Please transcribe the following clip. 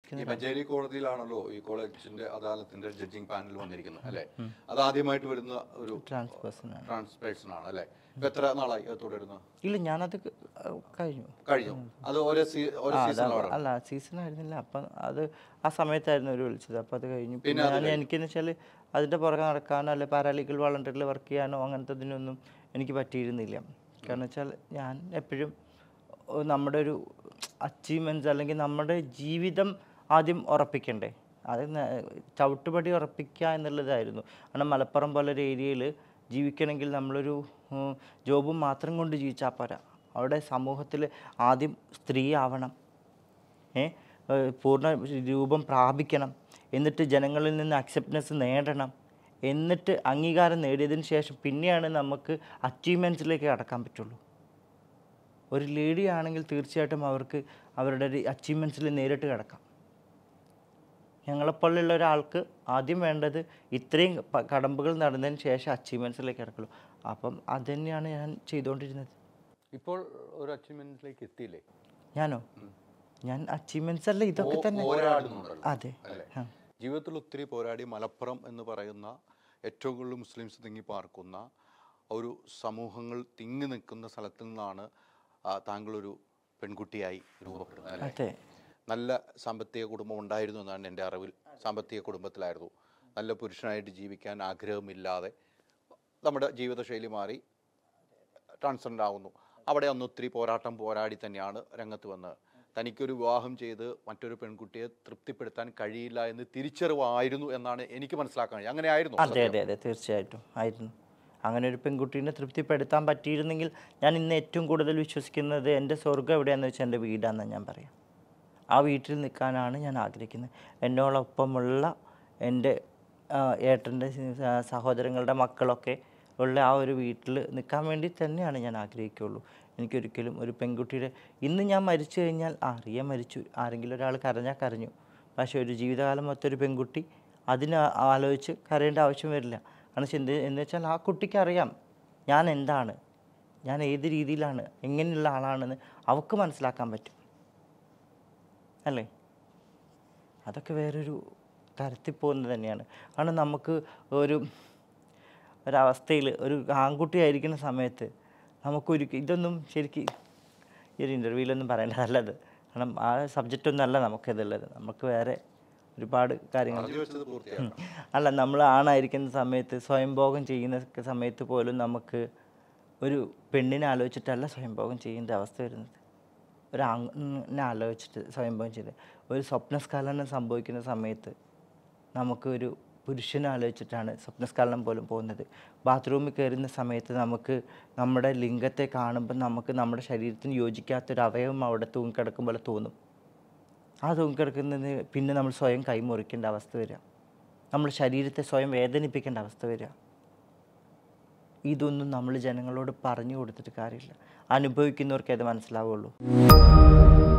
വിശ്വസിക്കുന്ന ഈ മഞ്ചേരി കോടതിയിലാണല്ലോ ഈ കോളേജിന്റെ അദാലത്തിന്റെ ജഡ്ജിങ് പാനൽ വന്നിരിക്കുന്നത് അല്ലെ അത് ആദ്യമായിട്ട് വരുന്ന ഒരു ട്രാൻസ് പേഴ്സൺ ആണ് ട്രാൻസ് പേഴ്സൺ ആണ് അല്ലെ ഇപ്പൊ എത്ര നാളായി അത് തുടരുന്ന ഇല്ല ഞാനത് ക- കഴിഞ്ഞു കഴിഞ്ഞു അത് ഓരോ സീ- ഓരോ ആ, സീസൺ അതാ- അല്ല സീസൺ ആയിരുന്നില്ല അപ്പം അത് ആ സമയത്തായിരുന്നു ഒരു വിളിച്ചത് അപ്പം അത് കഴിഞ്ഞു പിന്നെ ഞാൻ എനിക്കെന്ന് വെച്ചാൽ അതിൻ്റെ പുറകെ നടക്കാനോ അല്ലെ പാരാലീഗൽ വളണ്ടറിൽ വർക്ക് ചെയ്യാനോ അങ്ങനത്തെ ഇതിനൊന്നും എനിക്ക് പറ്റിയിരുന്നില്ല കാരണം വെച്ചാൽ ഞാൻ എപ്പോഴും ഓ, നമ്മുടെ ഒരു അച്ചീവ്മെൻറ്റ്സ് അല്ലെങ്കിൽ നമ്മുടെ ജീവിതം ആദ്യം ഉറപ്പിക്കണ്ടേ അത് ന- ചവിട്ടുപടി ഉറപ്പിക്കുക എന്നുള്ളതായിരുന്നു കാരണം മലപ്പുറം പോലെ ഒരു ഏരിയയിൽ ജീവിക്കണമെങ്കിൽ നമ്മളൊരു ഉം, ജോബും മാത്രം കൊണ്ട് ജീവിച്ചാൽ പോരാ അവിടെ സമൂഹത്തിൽ ആദ്യം സ്ത്രീ ആവണം ഏ ഏഹ് പൂർണ്ണ രൂപം പ്രാപിക്കണം എന്നിട്ട് ജനങ്ങളിൽ നിന്ന് അക്സെപ്റ്റൻസ് നേടണം എന്നിട്ട് അംഗീകാരം നേടിയതിന് ശേഷം പിന്നെയാണ് നമുക്ക് അച്ചീവ്മെൻറ്റ്സിലേക്ക് കടക്കാൻ പറ്റുള്ളൂ ഒരു ലേഡി ആണെങ്കിൽ തീർച്ചയായിട്ടും അവർക്ക് അവരുടെ ഒരു അച്ചീവ്മെൻറ്റ്സിൽ നേരിട്ട് കിടക്കാം ഞങ്ങളെപ്പോലുള്ള ഒരാൾക്ക് ആദ്യം വേണ്ടത് ഇത്രയും പ- കടമ്പകൾ നടന്നതിന് ശേഷം അച്ചീവ്മെൻറ്റ്സിലേക്ക് കിടക്കുള്ളൂ അപ്പം അത് തന്നെയാണ് ഞാൻ ചെയ്തുകൊണ്ടിരുന്നത് ഇപ്പോൾ ഒരു അച്ചീവ്മെന്റിലേക്ക് എത്തിയില്ലേ ഞാനോ ഞാൻ അച്ചീവ്മെൻറ്റ്സ് അല്ല ഇതൊക്കെ തന്നെ പോരാടുന്നുണ്ടല്ലോ അതെ അല്ലേ ആ. ജീവിതത്തിൽ ഒത്തിരി പോരാടി മലപ്പുറം എന്ന് പറയുന്ന ഏറ്റവും കൂടുതൽ മുസ്ലിംസ് തിങ്ങി പാർക്കുന്ന ഒരു സമൂഹങ്ങൾ തിങ്ങി നിൽക്കുന്ന സ്ഥലത്തു നിന്നാണ് ആ, താങ്കളൊരു പെൺകുട്ടിയായി രൂപപ്പെടുന്നത് അല്ലേ അതെ നല്ല സാമ്പത്തിക കുടുംബം ഉണ്ടായിരുന്നു എന്നാണ് എൻ്റെ അറിവിൽ സാമ്പത്തിക കുടുംബത്തിലായിരുന്നു നല്ല പുരുഷനായിട്ട് ജീവിക്കാൻ ആഗ്രഹമില്ലാതെ നമ്മുടെ ജീവിതശൈലി മാറി ട്രാൻസ്ജെൻഡർ ആവുന്നു അവിടെ അന്ന് ഒത്തിരി പോരാട്ടം പോരാടി തന്നെയാണ് രംഗത്ത് വന്നത് തനിക്കൊരു വിവാഹം ചെയ്ത് മറ്റൊരു പെൺകുട്ടിയെ തൃപ്തിപ്പെടുത്താൻ കഴിയില്ല എന്ന് തിരിച്ചറിവായിരുന്നു എന്നാണ് എനിക്ക് മനസ്സിലാക്കാൻ കഴിയും. അങ്ങനെ ആയിരുന്നു അതെ അതെ അതെ തീർച്ചയായിട്ടും ആയിരുന്നു അങ്ങനെ ഒരു പെൺകുട്ടീനെ തൃപ്തിപ്പെടുത്താൻ പറ്റിയിരുന്നെങ്കിൽ ഞാൻ ഇന്ന് ഏറ്റവും കൂടുതൽ വിശ്വസിക്കുന്നത് എൻ്റെ സ്വർഗ്ഗം എവിടെയാണെന്ന് വെച്ചാൽ എൻ്റെ വീടാണെന്ന് ഞാൻ പറയാം ആ വീട്ടിൽ നിൽക്കാനാണ് ഞാൻ ആഗ്രഹിക്കുന്നത് എന്നോടൊപ്പമുള്ള എൻ്റെ ആ, ഏട്ടൻ്റെ സ- സഹോദരങ്ങളുടെ മക്കളൊക്കെ ഉള്ള ആ ഒരു വീട്ടിൽ നിൽക്കാൻ വേണ്ടി തന്നെയാണ് ഞാൻ ആഗ്രഹിക്കുള്ളൂ എനിക്കൊരിക്കലും ഒരു പെൺകുട്ടിയുടെ ഇന്ന് ഞാൻ മരിച്ചു കഴിഞ്ഞാൽ ആ റിയ മരിച്ചു ആരെങ്കിലും ഒരാൾ കരഞ്ഞാൽ കരഞ്ഞു പക്ഷേ ഒരു ജീവിതകാലം മൊത്തൊരു പെൺകുട്ടി അതിന് ആ- ആലോചിച്ച് കരയേണ്ട ആവശ്യം വരില്ല കാരണം വെച്ചാൽ എന്ത് എന്ന് വെച്ചാൽ ആ കുട്ടിക്ക് അറിയാം ഞാൻ എന്താണ് ഞാൻ ഏത് രീതിയിലാണ് എങ്ങനെയുള്ള ആളാണെന്ന് അവൾക്ക് മനസ്സിലാക്കാൻ പറ്റും അല്ലേ അതൊക്കെ വേറൊരു തരത്തിൽ പോകുന്നത് തന്നെയാണ് കാരണം നമുക്ക് ഒരു ഒരവസ്ഥയിൽ ഒരു ആൺകുട്ടിയായിരിക്കുന്ന സമയത്ത് നമുക്കൊരു ഇതൊന്നും ശരിക്ക് ഈ ഒരു ഇൻ്റർവ്യൂവിലൊന്നും പറയേണ്ടതല്ലത് കാരണം ആ സബ്ജക്റ്റ് ഒന്നും അല്ല നമുക്കിതുള്ളത് നമുക്ക് വേറെ ഒരുപാട് കാര്യങ്ങൾ പറഞ്ഞു വെച്ചത് പൂർത്തിയാക്കണം അല്ല നമ്മൾ ആണായിരിക്കുന്ന സമയത്ത് സ്വയംഭോഗം ചെയ്യുന്ന ക- സമയത്ത് പോലും നമുക്ക് ഒരു പെണ്ണിനെ ആലോചിച്ചിട്ടല്ല സ്വയംഭോഗം ചെയ്യേണ്ട അവസ്ഥ വരുന്നത് ഒരു ആണിനെ ആലോചിച്ചിട്ട് സ്വയംഭോഗം ചെയ്ത് ഒരു സ്വപ്നസ്ഖലനം സംഭവിക്കുന്ന സമയത്ത് നമുക്ക് ഒരു പുരുഷനെ ആലോചിച്ചിട്ടാണ് സ്വപ്നസ്ഖലനം പോലും പോകുന്നത് ബാത്റൂമിൽ കയറുന്ന സമയത്ത് നമുക്ക് നമ്മുടെ ലിംഗത്തെ കാണുമ്പോൾ നമുക്ക് നമ്മുടെ ശരീരത്തിന് യോജിക്കാത്തൊരു അവയവം അവിടെ തൂങ്ങിക്കിടക്കും പോലെ തോന്നും ആ തൂങ്ങിക്കിടക്കുന്നതിന് പിന്നെ നമ്മൾ സ്വയം കൈമുറിക്കേണ്ട അവസ്ഥ വരിക നമ്മൾ ശരീരത്തെ സ്വയം വേദനിപ്പിക്കേണ്ട അവസ്ഥ വരിക ഇതൊന്നും നമ്മൾ ജനങ്ങളോട് പറഞ്ഞു കൊടുത്തിട്ട് കാര്യമില്ല അനുഭവിക്കുന്നവർക്കേ അത് മനസ്സിലാവുള്ളൂ